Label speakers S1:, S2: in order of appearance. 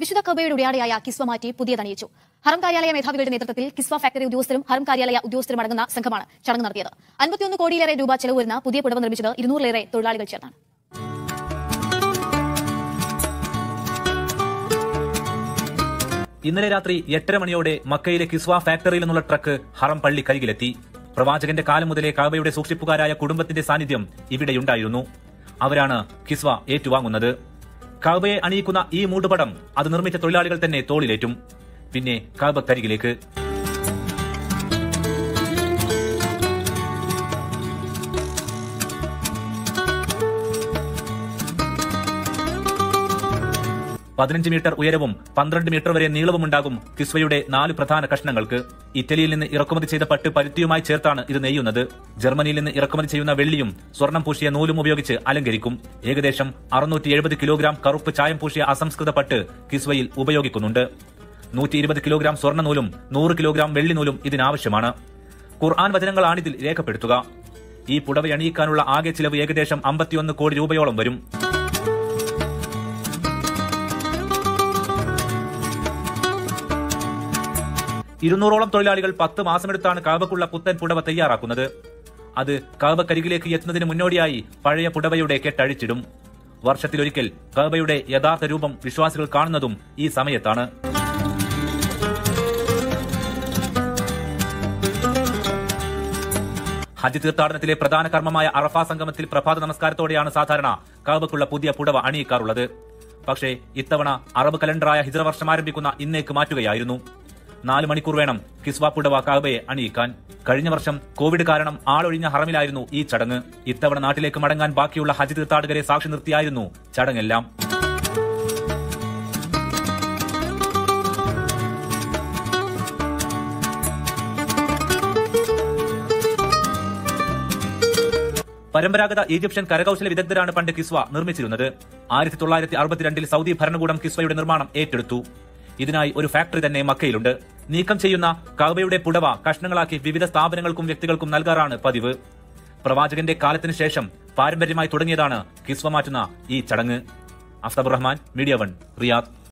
S1: വിശുദ്ധ കബയുടെ ഉടയാടയായ കിസ്വ മാറ്റി പുതിയതണിയിച്ചു ഹറം കാര്യാലയ മേധാവികളുടെ നേതൃത്വത്തിൽ കിസ്വ ഫാക്ടറി ഉദ്യോഗസ്ഥരും ഹറം കാര്യാലയ ഉദ്യോഗസ്ഥരും അടങ്ങുന്ന സംഘമാണ് ചടങ്ങ് നടത്തിയത് അൻപത്തിയൊന്ന് കോടിയിലേറെ രൂപ ചെലവ് വരുന്ന പുതിയ പുടവ നിർമ്മിച്ചത് ഇരുന്നൂറിലേറെ തൊഴിലാളികൾ ചേർന്നാണ്
S2: ഇന്നലെ രാത്രി എട്ടര മണിയോടെ മക്കയിലെ കിസ്വ ഫാക്ടറിയിൽ നിന്നുള്ള ട്രക്ക് ഹറം പള്ളിക്കരികിലെത്തി പ്രവാചകന്റെ കാലം മുതലേ കാബയുടെ സൂക്ഷിപ്പുകാരായ കുടുംബത്തിന്റെ സാന്നിധ്യം ഇവിടെയുണ്ടായിരുന്നു അവരാണ് കിസ്വ ഏറ്റുവാങ്ങുന്നത് കാബയെ അണിയിക്കുന്ന ഈ മൂടുപടം അത് നിർമ്മിച്ച തൊഴിലാളികൾ തന്നെ തോളിലേറ്റും പിന്നെ കാബക്കരികിലേക്ക് പതിനഞ്ച് മീറ്റർ ഉയരവും പന്ത്രണ്ട് മീറ്റർ വരെ നീളവുമുണ്ടാകും കിസ്വയുടെ നാല് പ്രധാന കഷ്ണങ്ങൾക്ക് ഇറ്റലിയിൽ നിന്ന് ഇറക്കുമതി ചെയ്ത പട്ട് പരുത്തിയുമായി ചേർത്താണ് ഇത് നെയ്യുന്നത് ജർമ്മനിയിൽ നിന്ന് ഇറക്കുമതി ചെയ്യുന്ന വെള്ളിയും സ്വർണം പൂശിയ നൂലും ഉപയോഗിച്ച് അലങ്കരിക്കും ഏകദേശം അറുന്നൂറ്റി എഴുപത് കിലോഗ്രാം കറുപ്പ് ചായം പൂശിയ അസംസ്കൃത പട്ട് കിസ്വയിൽ ഉപയോഗിക്കുന്നുണ്ട് നൂറ്റി ഇരുപത് കിലോഗ്രാം സ്വർണ്ണ നൂലും നൂറ് കിലോഗ്രാം വെള്ളി നൂലും ഇതിനാവശ്യമാണ് ഖുർആൻ വചനങ്ങളാണ് ഇതിൽ രേഖപ്പെടുത്തുക ഈ പുടവയണിയിക്കാനുള്ള ആകെ ചിലവ് ഏകദേശം അമ്പത്തിയൊന്ന് കോടി രൂപയോളം വരും ഇരുന്നൂറോളം തൊഴിലാളികൾ പത്ത് മാസമെടുത്താണ് കാബക്കുള്ള പുത്തൻ പുടവ തയ്യാറാക്കുന്നത് അത് കാബക്കരികിലേക്ക് എത്തുന്നതിന് മുന്നോടിയായി പഴയ പുടവയുടെ കെട്ടഴിച്ചിടും വർഷത്തിലൊരിക്കൽ കാബയുടെ യഥാർത്ഥ രൂപം വിശ്വാസികൾ കാണുന്നതും ഈ സമയത്താണ് ഹജ്ജ് തീർത്ഥാടനത്തിലെ പ്രധാന കർമ്മമായ അറഫ സംഗമത്തിൽ പ്രഭാത നമസ്കാരത്തോടെയാണ് സാധാരണ കാബക്കുള്ള പുതിയ പുടവ അണിയിക്കാറുള്ളത് പക്ഷേ ഇത്തവണ അറബ് കലണ്ടറായ ഹിജറ വർഷം ആരംഭിക്കുന്ന ഇന്നേക്ക് മാറ്റുകയായിരുന്നു നാല് മണിക്കൂർ വേണം കിസ്വ പുടവ കാബയെ അണിയിക്കാൻ കഴിഞ്ഞ വർഷം കോവിഡ് കാരണം ആളൊഴിഞ്ഞ ഹറമിലായിരുന്നു ഈ ചടങ്ങ് ഇത്തവണ നാട്ടിലേക്ക് മടങ്ങാൻ ബാക്കിയുള്ള ഹജ്ജ് തീർത്ഥാടകരെ സാക്ഷി നിർത്തിയായിരുന്നു ചടങ്ങെല്ലാം പരമ്പരാഗത ഈജിപ്ഷ്യൻ കരകൌശല വിദഗ്ധരാണ് പണ്ട് കിസ്വ നിർമ്മിച്ചിരുന്നത് ആയിരത്തി തൊള്ളായിരത്തി അറുപത്തിരണ്ടിൽ സൗദി ഭരണകൂടം കിസ്വയുടെ നിർമ്മാണം ഏറ്റെടുത്തു ഇതിനായി ഒരു ഫാക്ടറി തന്നെ മക്കയിലുണ്ട് നീക്കം ചെയ്യുന്ന കഅബയുടെ പുടവ കഷ്ണങ്ങളാക്കി വിവിധ സ്ഥാപനങ്ങൾക്കും വ്യക്തികൾക്കും നൽകാറാണ് പതിവ് പ്രവാചകന്റെ കാലത്തിന് ശേഷം പാരമ്പര്യമായി തുടങ്ങിയതാണ് കിസ്വ മാറ്റുന്ന ഈ ചടങ്ങ് Aftabur Rahman media one Riyadh